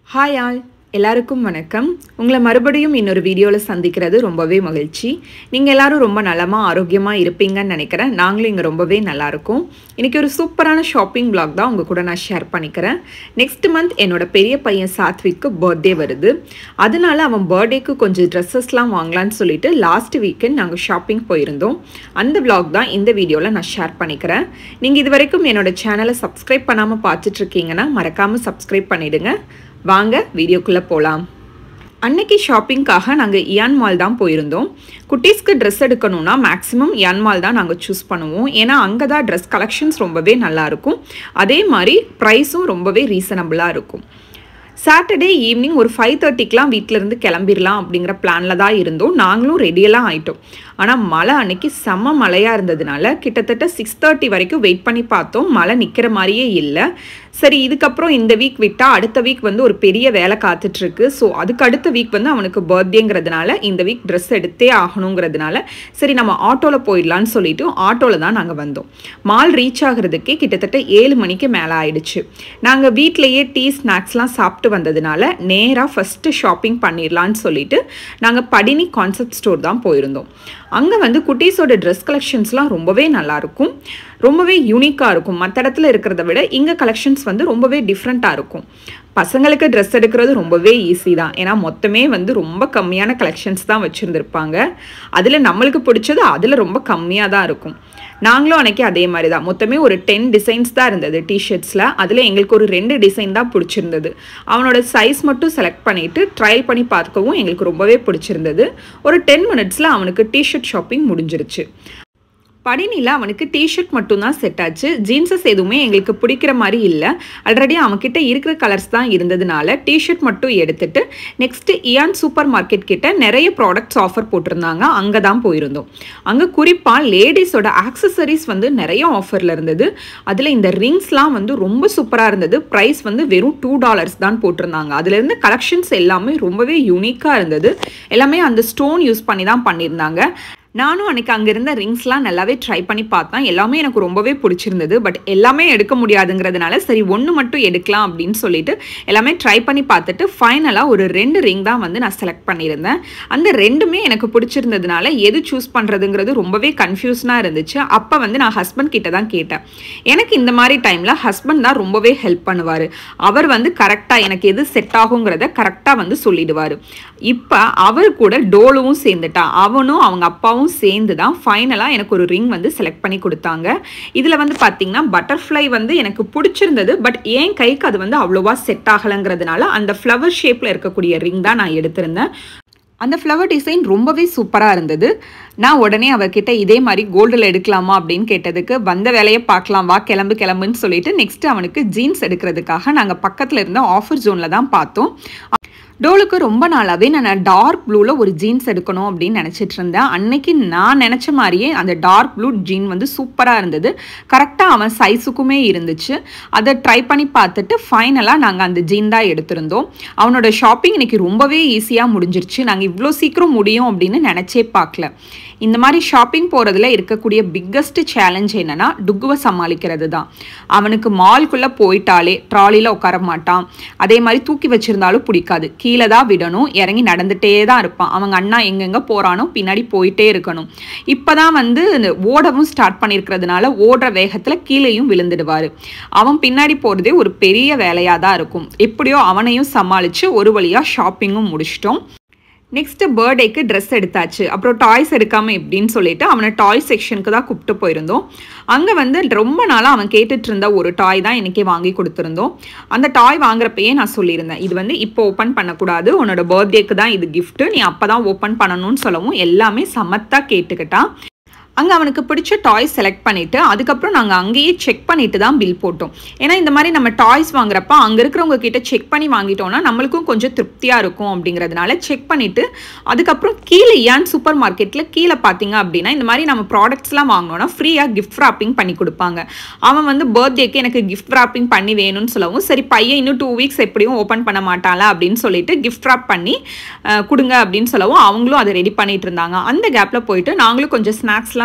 hi all எல்லாருக்கும் வணக்கம் உங்களை மறுபடியும் இன்னொரு வீடியோவில் சந்திக்கிறது ரொம்பவே மகிழ்ச்சி நீங்கள் எல்லாரும் ரொம்ப நலமாக ஆரோக்கியமாக இருப்பீங்கன்னு நினைக்கிறேன் நாங்களும் இங்கே ரொம்பவே நல்லா இருக்கோம் இன்றைக்கி ஒரு சூப்பரான ஷாப்பிங் பிளாக் தான் உங்கள் கூட நான் ஷேர் பண்ணிக்கிறேன் நெக்ஸ்ட் மந்த் என்னோட பெரிய பையன் சாத்விக்கு பர்த்டே வருது அதனால அவன் பர்த்டேக்கு கொஞ்சம் ட்ரெஸ்ஸஸ்லாம் வாங்கலான்னு சொல்லிட்டு லாஸ்ட் வீக்கெண்ட் நாங்கள் ஷாப்பிங் போயிருந்தோம் அந்த பிளாக் தான் இந்த வீடியோவில் நான் ஷேர் பண்ணிக்கிறேன் நீங்கள் இது வரைக்கும் என்னோட சேனலை சப்ஸ்கிரைப் பண்ணாமல் பார்த்துட்டு இருக்கீங்கன்னா மறக்காமல் சப்ஸ்கிரைப் பண்ணிவிடுங்க வாங்க வீடியோக்குள்ளே போகலாம் அன்னைக்கு ஷாப்பிங்க்காக நாங்கள் இயான் மால் தான் போயிருந்தோம் குட்டீஸ்க்கு ட்ரெஸ் எடுக்கணும்னா மேக்ஸிமம் இயான் மால் தான் நாங்கள் சூஸ் பண்ணுவோம் ஏன்னா அங்கே தான் ட்ரெஸ் கலெக்ஷன்ஸ் ரொம்பவே நல்லாயிருக்கும் அதே மாதிரி ப்ரைஸும் ரொம்பவே ரீசனபிளாக இருக்கும் சாட்டர்டே ஈவினிங் ஒரு ஃபைவ் தேர்ட்டிக்கெலாம் வீட்டிலேருந்து கிளம்பிடலாம் அப்படிங்கிற பிளானில் தான் இருந்தோம் நாங்களும் ரெடியெல்லாம் ஆயிட்டோம் ஆனால் மழை அன்னைக்கு செம்ம மழையாக இருந்ததுனால கிட்டத்தட்ட சிக்ஸ் தேர்ட்டி வரைக்கும் வெயிட் பண்ணி பார்த்தோம் மழை நிற்கிற மாதிரியே இல்லை சரி இதுக்கப்புறம் இந்த வீக் விட்டால் அடுத்த வீக் வந்து ஒரு பெரிய வேலை காத்துட்ருக்கு ஸோ அதுக்கு அடுத்த வீக் வந்து அவனுக்கு பர்த்டேங்கிறதுனால இந்த வீக் ட்ரெஸ் எடுத்தே ஆகணுங்கிறதுனால சரி நம்ம ஆட்டோவில் போயிடலான்னு சொல்லிட்டு ஆட்டோவில் தான் நாங்கள் வந்தோம் மால் ரீச் ஆகிறதுக்கே கிட்டத்தட்ட ஏழு மணிக்கு மேலே ஆயிடுச்சு நாங்கள் வீட்டிலையே டீ ஸ்நாக்ஸ்லாம் சாப்பிட்டு வந்ததுனால நேராக ஃபஸ்ட்டு ஷாப்பிங் பண்ணிடலான்னு சொல்லிட்டு நாங்கள் படினி கான்செப்ட் ஸ்டோர் தான் போயிருந்தோம் அங்கே வந்து குட்டீஸோட ட்ரெஸ் கலெக்ஷன்ஸ்லாம் ரொம்பவே நல்லாயிருக்கும் ரொம்பவே யூனிக்காக இருக்கும் மற்ற இடத்துல இருக்கிறத விட இங்கே கலெக்ஷன்ஸ் வந்து ரொம்பவே டிஃப்ரெண்ட்டாக இருக்கும் பசங்களுக்கு ட்ரெஸ் எடுக்கிறது ரொம்பவே ஈஸி தான் ஏன்னா மொத்தமே வந்து ரொம்ப கம்மியான கலெக்ஷன்ஸ் தான் வச்சுருந்துருப்பாங்க அதில் நம்மளுக்கு பிடிச்சது அதில் ரொம்ப கம்மியாக தான் இருக்கும் நாங்களும் அன்றைக்கி அதே மாதிரி தான் மொத்தமே ஒரு டென் டிசைன்ஸ் தான் இருந்தது டிஷர்ட்ஸில் அதில் எங்களுக்கு ஒரு ரெண்டு டிசைன் தான் பிடிச்சிருந்தது அவனோட சைஸ் மட்டும் செலக்ட் பண்ணிவிட்டு ட்ரையல் பண்ணி பார்க்கவும் எங்களுக்கு ரொம்பவே பிடிச்சிருந்தது ஒரு டென் மினிட்ஸில் அவனுக்கு டிஷர்ட் ஷாப்பிங் முடிஞ்சிருச்சு படினியில் அவனுக்கு டிஷர்ட் மட்டும்தான் செட் ஆச்சு ஜீன்ஸஸ் எதுவுமே எங்களுக்கு பிடிக்கிற மாதிரி இல்லை ஆல்ரெடி அவன்கிட்ட இருக்கிற கலர்ஸ் தான் இருந்ததுனால டிஷர்ட் மட்டும் எடுத்துட்டு நெக்ஸ்ட்டு இயான் சூப்பர் மார்க்கெட் கிட்ட நிறைய ப்ராடக்ட்ஸ் ஆஃபர் போட்டிருந்தாங்க அங்கே தான் போயிருந்தோம் அங்கே குறிப்பாக லேடிஸோட ஆக்சசரிஸ் வந்து நிறைய ஆஃபரில் இருந்தது அதில் இந்த ரிங்ஸ்லாம் வந்து ரொம்ப சூப்பராக இருந்தது ப்ரைஸ் வந்து வெறும் டூ டாலர்ஸ் தான் போட்டிருந்தாங்க அதுலேருந்து கலெக்ஷன்ஸ் எல்லாமே ரொம்பவே யூனிக்காக இருந்தது எல்லாமே அந்த ஸ்டோன் யூஸ் பண்ணி தான் பண்ணியிருந்தாங்க நானும் அன்றைக்கி அங்கே இருந்த ரிங்ஸ்லாம் நல்லாவே ட்ரை பண்ணி பார்த்தேன் எல்லாமே எனக்கு ரொம்பவே பிடிச்சிருந்தது பட் எல்லாமே எடுக்க முடியாதுங்கிறதுனால சரி ஒன்று மட்டும் எடுக்கலாம் அப்படின்னு சொல்லிட்டு எல்லாமே ட்ரை பண்ணி பார்த்துட்டு ஃபைனலாக ஒரு ரெண்டு ரிங் தான் வந்து நான் செலக்ட் பண்ணியிருந்தேன் அந்த ரெண்டுமே எனக்கு பிடிச்சிருந்ததுனால எது சூஸ் பண்ணுறதுங்கிறது ரொம்பவே கன்ஃபியூஸ்னாக இருந்துச்சு அப்போ வந்து நான் ஹஸ்பண்ட் கிட்ட தான் கேட்டேன் எனக்கு இந்த மாதிரி டைமில் ஹஸ்பண்ட் தான் ரொம்பவே ஹெல்ப் பண்ணுவார் அவர் வந்து கரெக்டாக எனக்கு எது செட் ஆகுங்கிறத கரெக்டாக வந்து சொல்லிடுவார் இப்போ அவர் கூட டோலுவும் சேர்ந்துட்டா அவனும் அவங்க அப்பாவும் அப்பாவும் சேர்ந்து தான் ஃபைனலாக எனக்கு ஒரு ரிங் வந்து செலக்ட் பண்ணி கொடுத்தாங்க இதில் வந்து பார்த்தீங்கன்னா பட்டர்ஃப்ளை வந்து எனக்கு பிடிச்சிருந்தது பட் என் கைக்கு அது வந்து அவ்வளோவா செட் ஆகலைங்கிறதுனால அந்த ஃப்ளவர் ஷேப்பில் இருக்கக்கூடிய ரிங் தான் நான் எடுத்திருந்தேன் அந்த ஃப்ளவர் டிசைன் ரொம்பவே சூப்பராக இருந்தது நான் உடனே அவர்கிட்ட இதே மாதிரி கோல்டில் எடுக்கலாமா அப்படின்னு கேட்டதுக்கு வந்த வேலையை பார்க்கலாம் வா கிளம்பு கிளம்புன்னு சொல்லிட்டு நெக்ஸ்ட் அவனுக்கு ஜீன்ஸ் எடுக்கிறதுக்காக நாங்கள் பக்கத்தில் இருந்த ஆஃபர் ஜோனில் தான் பார்த்தோம் டோலுக்கு ரொம்ப நாளாகவே நான் டார்க் ப்ளூவில் ஒரு ஜீன்ஸ் எடுக்கணும் அப்படின்னு நினச்சிட்டு இருந்தேன் அன்னைக்கு நான் நினச்ச மாதிரியே அந்த டார்க் ப்ளூ ஜீன் வந்து சூப்பராக இருந்தது கரெக்டாக அவன் சைஸுக்குமே இருந்துச்சு அதை ட்ரை பண்ணி பார்த்துட்டு ஃபைனலாக நாங்கள் அந்த ஜீன் தான் எடுத்திருந்தோம் அவனோட ஷாப்பிங் இன்னைக்கு ரொம்பவே ஈஸியாக முடிஞ்சிருச்சு நாங்கள் இவ்வளோ சீக்கிரம் முடியும் அப்படின்னு நினச்சே பார்க்கல இந்த மாதிரி ஷாப்பிங் போகிறதுல இருக்கக்கூடிய பிக்கஸ்ட் சேலஞ்ச் என்னென்னா டுக்குவை சமாளிக்கிறது தான் அவனுக்கு மால்குள்ளே போயிட்டாலே ட்ராலியில் உட்கார மாட்டான் அதே மாதிரி தூக்கி வச்சுருந்தாலும் பிடிக்காது கீழே தான் விடணும் இறங்கி நடந்துகிட்டே தான் இருப்பான் அவங்க அண்ணா எங்கெங்கே போகிறானோ பின்னாடி போயிட்டே இருக்கணும் இப்போ தான் வந்து ஓடவும் ஸ்டார்ட் பண்ணியிருக்கிறதுனால ஓடுற வேகத்தில் கீழேயும் விழுந்துடுவார் அவன் பின்னாடி போகிறதே ஒரு பெரிய வேலையாக தான் இருக்கும் எப்படியோ அவனையும் சமாளித்து ஒரு வழியாக ஷாப்பிங்கும் முடிச்சிட்டோம் நெக்ஸ்ட்டு பர்த்டேக்கு ட்ரெஸ் எடுத்தாச்சு அப்புறம் டாய்ஸ் எடுக்காமல் எப்படின்னு சொல்லிட்டு அவனை டாய் செக்ஷனுக்கு தான் கூப்பிட்டு போயிருந்தோம் அங்கே வந்து ரொம்ப நாளாக அவன் கேட்டுட்டு இருந்த ஒரு டாய் தான் இன்றைக்கி வாங்கி கொடுத்துருந்தோம் அந்த டாய் வாங்குறப்பயே நான் சொல்லியிருந்தேன் இது வந்து இப்போ ஓப்பன் பண்ணக்கூடாது உன்னோட பர்த்டேக்கு தான் இது கிஃப்ட்டு நீ அப்போ தான் ஓப்பன் பண்ணணும்னு சொல்லவும் எல்லாமே சமத்தாக கேட்டுக்கிட்டான் அங்கே அவனுக்கு பிடிச்ச டாய்ஸ் செலக்ட் பண்ணிவிட்டு அதுக்கப்புறம் நாங்கள் அங்கேயே செக் பண்ணிட்டு தான் பில் போட்டோம் ஏன்னா இந்த மாதிரி நம்ம டாய்ஸ் வாங்குறப்ப அங்கே இருக்கிறவங்க கிட்ட செக் பண்ணி வாங்கிட்டோம்னா நம்மளுக்கும் கொஞ்சம் திருப்தியாக இருக்கும் அப்படிங்கிறதுனால செக் பண்ணிவிட்டு அதுக்கப்புறம் கீழே ஏன் சூப்பர் மார்க்கெட்டில் கீழே பார்த்தீங்க அப்படின்னா இந்த மாதிரி நம்ம ப்ராடக்ட்ஸ்லாம் வாங்கினோன்னா ஃப்ரீயாக கிஃப்ட் ராப்பிங் பண்ணி கொடுப்பாங்க அவன் வந்து பர்த்டேக்கு எனக்கு கிஃப்ட் ராப்பிங் பண்ணி வேணும்னு சொல்லவும் சரி பையன் இன்னும் டூ வீக்ஸ் எப்படியும் ஓப்பன் பண்ண மாட்டாளா அப்படின்னு சொல்லிட்டு கிஃப்ட் ராப் பண்ணி கொடுங்க அப்படின்னு சொல்லவும் அவங்களும் அதை ரெடி பண்ணிட்டு இருந்தாங்க அந்த கேப்பில் போயிட்டு நாங்களும் கொஞ்சம் ஸ்நாக்ஸ்லாம்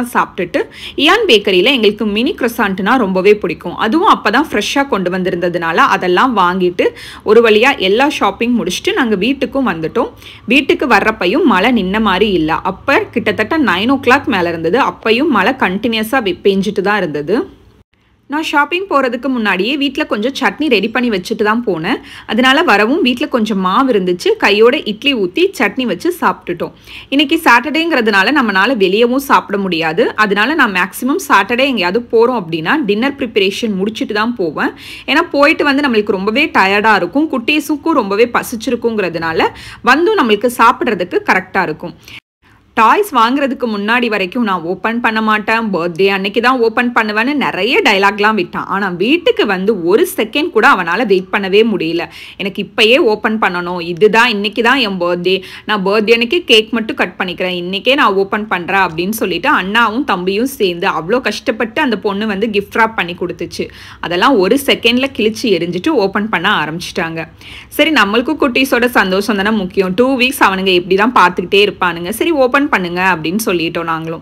சந்தோஷமாக சாப்பிட்டுட்டு இயான் பேக்கரியில் எங்களுக்கு மினி க்ரொசாண்ட்னா ரொம்பவே பிடிக்கும் அதுவும் அப்போ தான் ஃப்ரெஷ்ஷாக கொண்டு வந்திருந்ததுனால அதெல்லாம் வாங்கிட்டு ஒரு வழியாக எல்லா ஷாப்பிங் முடிச்சுட்டு நாங்கள் வீட்டுக்கும் வந்துட்டோம் வீட்டுக்கு வர்றப்பையும் மழை நின்ன மாதிரி இல்லை அப்போ கிட்டத்தட்ட நைன் ஓ கிளாக் மேலே இருந்தது அப்பையும் மழை கண்டினியூஸாக பெஞ்சிட்டு தான் இருந்தது நான் ஷாப்பிங் போகிறதுக்கு முன்னாடியே வீட்டில் கொஞ்சம் சட்னி ரெடி பண்ணி வச்சுட்டு தான் போனேன் அதனால வரவும் வீட்டில் கொஞ்சம் மாவு இருந்துச்சு கையோட இட்லி ஊற்றி சட்னி வச்சு சாப்பிட்டுட்டோம் இன்னைக்கு சாட்டர்டேங்கிறதுனால நம்மளால வெளியவும் சாப்பிட முடியாது அதனால நான் மேக்ஸிமம் சாட்டர்டே எங்கேயாவது போகிறோம் அப்படின்னா டின்னர் ப்ரிப்பரேஷன் முடிச்சுட்டு தான் போவேன் ஏன்னா போயிட்டு வந்து நம்மளுக்கு ரொம்பவே டயர்டாக இருக்கும் குட்டீஸுக்கும் ரொம்பவே பசிச்சிருக்குங்கிறதுனால வந்தும் நம்மளுக்கு சாப்பிட்றதுக்கு கரெக்டாக இருக்கும் டாய்ஸ் வாங்குறதுக்கு முன்னாடி வரைக்கும் நான் ஓப்பன் பண்ண மாட்டேன் பர்த்டே அன்னைக்கு தான் ஓப்பன் பண்ணுவேன்னு நிறைய டைலாக்லாம் விட்டான் ஆனால் வீட்டுக்கு வந்து ஒரு செகண்ட் கூட அவனால் வெயிட் பண்ணவே முடியல எனக்கு இப்போயே ஓப்பன் பண்ணணும் இதுதான் இன்னைக்கு தான் என் பர்த்டே நான் பர்த்டே அன்னைக்கு கேக் மட்டும் கட் பண்ணிக்கிறேன் இன்றைக்கே நான் ஓப்பன் பண்ணுறேன் அப்படின்னு சொல்லிட்டு அண்ணாவும் தம்பியும் சேர்ந்து அவ்வளோ கஷ்டப்பட்டு அந்த பொண்ணு வந்து கிஃப்ட் ராப் பண்ணி கொடுத்துச்சு அதெல்லாம் ஒரு செகண்டில் கிழிச்சு எரிஞ்சிட்டு ஓப்பன் பண்ண ஆரம்பிச்சிட்டாங்க சரி நம்மளுக்கும் குட்டீஸோட சந்தோஷம் தானே முக்கியம் டூ வீக்ஸ் அவனுங்க இப்படி தான் பார்த்துக்கிட்டே இருப்பானுங்க சரி ஓப்பன் பண்ணுங்க அப்படின்னு சொல்லிட்டோம் நாங்களும்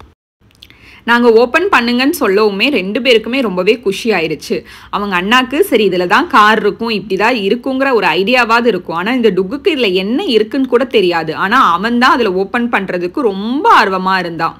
நாங்கள் ஓப்பன் பண்ணுங்கன்னு சொல்லவுமே ரெண்டு பேருக்குமே ரொம்பவே குஷி ஆயிடுச்சு அவங்க அண்ணாக்கு சரி இதில் தான் கார் இருக்கும் இப்படி தான் இருக்குங்கிற ஒரு ஐடியாவாவது இருக்கும் ஆனால் இந்த டுக்குக்கு இதில் என்ன இருக்குன்னு கூட தெரியாது ஆனால் அவன் தான் அதில் ஓப்பன் பண்ணுறதுக்கு ரொம்ப ஆர்வமாக இருந்தான்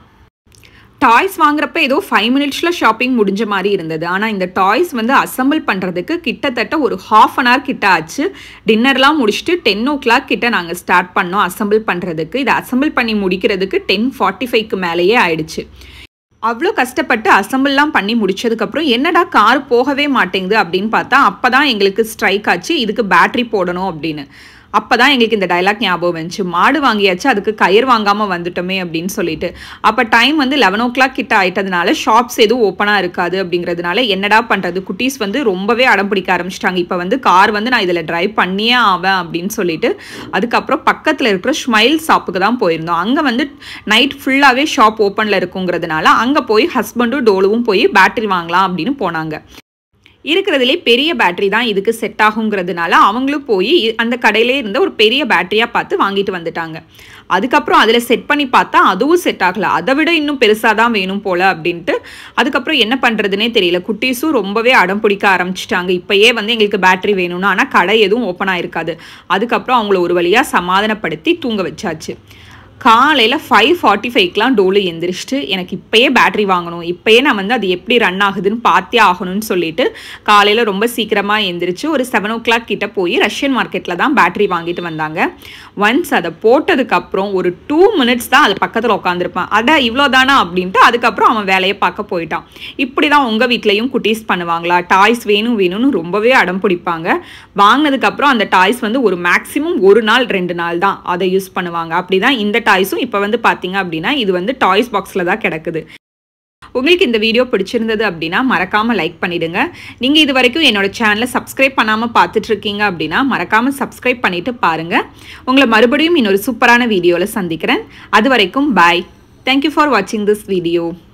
டாய்ஸ் வாங்குறப்ப ஏதோ ஃபைவ் மினிட்ஸில் ஷாப்பிங் முடிஞ்ச மாதிரி இருந்தது ஆனால் இந்த டாய்ஸ் வந்து அசம்பிள் பண்ணுறதுக்கு கிட்டத்தட்ட ஒரு ஹாஃப் அன் ஹவர் கிட்ட ஆச்சு டின்னர்லாம் முடிச்சுட்டு டென் ஓ கிளாக் கிட்ட நாங்கள் ஸ்டார்ட் பண்ணோம் அசம்பிள் பண்ணுறதுக்கு இதை அசம்பிள் பண்ணி முடிக்கிறதுக்கு டென் ஃபார்ட்டி ஃபைவ்க்கு மேலேயே ஆயிடுச்சு அவ்வளோ கஷ்டப்பட்டு அசம்பிள்லாம் பண்ணி முடிச்சதுக்கப்புறம் என்னடா கார் போகவே மாட்டேங்குது அப்படின்னு பார்த்தா அப்போ தான் எங்களுக்கு ஸ்ட்ரைக் ஆச்சு இதுக்கு பேட்ரி போடணும் அப்படின்னு அப்போ தான் எங்களுக்கு இந்த டைலாக் ஞாபகம் வந்துச்சு மாடு வாங்கியாச்சு அதுக்கு கயிறு வாங்காமல் வந்துட்டோமே அப்படின்னு சொல்லிட்டு அப்போ டைம் வந்து லெவன் ஓ கிளாக் கிட்ட ஆயிட்டதுனால ஷாப்ஸ் எதுவும் ஓப்பனாக இருக்காது அப்படிங்கிறதுனால என்னடா பண்ணுறது குட்டீஸ் வந்து ரொம்பவே அடம் பிடிக்க ஆரம்பிச்சிட்டாங்க இப்போ வந்து கார் வந்து நான் இதில் டிரைவ் பண்ணியே ஆவேன் அப்படின்னு சொல்லிட்டு அதுக்கப்புறம் பக்கத்தில் இருக்கிற ஸ்மைல் ஷாப்புக்கு தான் போயிருந்தோம் அங்கே வந்து நைட் ஃபுல்லாகவே ஷாப் ஓப்பனில் இருக்குங்கிறதுனால அங்கே போய் ஹஸ்பண்டும் டோலுவும் போய் பேட்டரி வாங்கலாம் அப்படின்னு போனாங்க இருக்கிறதுலே பெரிய பேட்டரி தான் இதுக்கு செட் ஆகுங்கிறதுனால அவங்களும் போய் அந்த கடையிலே இருந்த ஒரு பெரிய பேட்டரியாக பார்த்து வாங்கிட்டு வந்துட்டாங்க அதுக்கப்புறம் அதில் செட் பண்ணி பார்த்தா அதுவும் செட் ஆகலை அதை விட இன்னும் பெருசாக தான் வேணும் போல் அப்படின்ட்டு அதுக்கப்புறம் என்ன பண்ணுறதுனே தெரியல குட்டீஸும் ரொம்பவே அடம் பிடிக்க ஆரம்பிச்சிட்டாங்க இப்போயே வந்து எங்களுக்கு பேட்டரி வேணும்னு ஆனால் கடை எதுவும் ஓப்பன் ஆயிருக்காது அதுக்கப்புறம் அவங்கள ஒரு வழியாக சமாதானப்படுத்தி தூங்க வச்சாச்சு காலையில் ஃபைவ் ஃபார்ட்டி ஃபைவ்க்கெலாம் டோலு எந்திரிச்சிட்டு எனக்கு இப்போயே பேட்டரி வாங்கணும் இப்போயே நான் வந்து அது எப்படி ரன் ஆகுதுன்னு பார்த்தே ஆகணும்னு சொல்லிட்டு காலையில் ரொம்ப சீக்கிரமாக எந்திரிச்சு ஒரு செவன் ஓ கிளாக் கிட்ட போய் ரஷ்யன் மார்க்கெட்டில் தான் பேட்டரி வாங்கிட்டு வந்தாங்க ஒன்ஸ் அதை போட்டதுக்கப்புறம் ஒரு டூ மினிட்ஸ் தான் அது பக்கத்தில் உட்காந்துருப்பேன் அட இவ்வளோ தானா அப்படின்ட்டு அதுக்கப்புறம் அவன் வேலையை பார்க்க போயிட்டான் இப்படி தான் உங்கள் வீட்லேயும் குட்டீஸ் பண்ணுவாங்களா டாய்ஸ் வேணும் வேணும்னு ரொம்பவே அடம் பிடிப்பாங்க வாங்கினதுக்கப்புறம் அந்த டாய்ஸ் வந்து ஒரு மேக்ஸிமம் ஒரு நாள் ரெண்டு நாள் தான் அதை யூஸ் பண்ணுவாங்க அப்படி தான் இந்த டாய்ஸும் இப்போ வந்து பார்த்தீங்க அப்படின்னா இது வந்து டாய்ஸ் பாக்ஸில் தான் கிடக்குது உங்களுக்கு இந்த வீடியோ பிடிச்சிருந்தது அப்படின்னா மறக்காமல் லைக் பண்ணிடுங்க நீங்கள் இது வரைக்கும் என்னோட சேனலை சப்ஸ்கிரைப் பண்ணாமல் பார்த்துட்டு இருக்கீங்க அப்படின்னா மறக்காமல் சப்ஸ்கிரைப் பண்ணிட்டு பாருங்கள் உங்களை மறுபடியும் இன்னொரு சூப்பரான வீடியோவில் சந்திக்கிறேன் அது வரைக்கும் பாய் தேங்க்யூ ஃபார் வாட்சிங் திஸ் வீடியோ